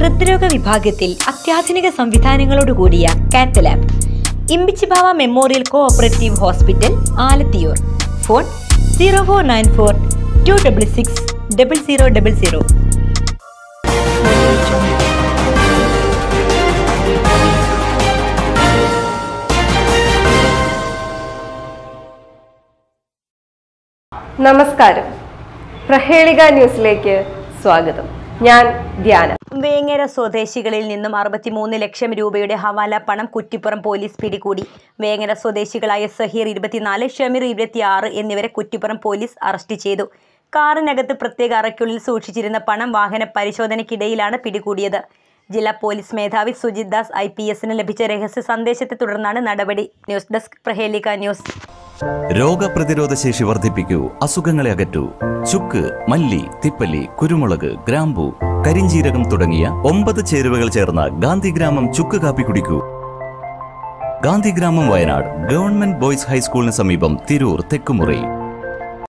ഹൃദ്രോഗ വിഭാഗത്തിൽ അത്യാധുനിക സംവിധാനങ്ങളോട് കൂടിയ cath lab Imbichibava memorial cooperative hospital Alathiyur phone zero four nine four two double six double zero double zero നമസ്കാരം പ്രഹേളിക ന്യൂസിലേക്ക് സ്വാഗതം ഞാൻ ധ്യാന വേങ്ങര സ്വദേശികളിൽ നിന്നും അറുപത്തിമൂന്ന് ലക്ഷം രൂപയുടെ ഹവാല പണം കുറ്റിപ്പുറം പോലീസ് പിടികൂടി വേങ്ങര സ്വദേശികളായ സഹീർ ഇരുപത്തിനാല് ഷമീർ ഇരുപത്തിയാറ് എന്നിവരെ കുറ്റിപ്പുറം പോലീസ് അറസ്റ്റ് ചെയ്തു കാറിനകത്ത് പ്രത്യേക അറയ്ക്കുള്ളിൽ സൂക്ഷിച്ചിരുന്ന പണം വാഹന പരിശോധനയ്ക്കിടയിലാണ് പിടികൂടിയത് ജില്ലാ പോലീസ് മേധാവി സുജിത് ദാസ് ഐ പി എസിന് ലഭിച്ച രഹസ്യ സന്ദേശത്തെ തുടർന്നാണ് നടപടി ന്യൂസ് ഡെസ്ക് പ്രഹേലിക ന്യൂസ് രോഗപ്രതിരോധ ശേഷി വർദ്ധിപ്പിക്കൂ അസുഖങ്ങളെ അകറ്റൂ ചുക്ക് മല്ലി തിപ്പല്ലി കുരുമുളക് ഗ്രാമ്പു കരിഞ്ചീരകം തുടങ്ങിയ ഒമ്പത് ചേരുവകൾ ചേർന്ന ഗാന്ധിഗ്രാമം ചുക്ക് കാപ്പി കുടിക്കൂ ഗാന്ധിഗ്രാമം വയനാട് ഗവൺമെന്റ് ബോയ്സ് ഹൈസ്കൂളിന് സമീപം തിരൂർ തെക്കുമുറി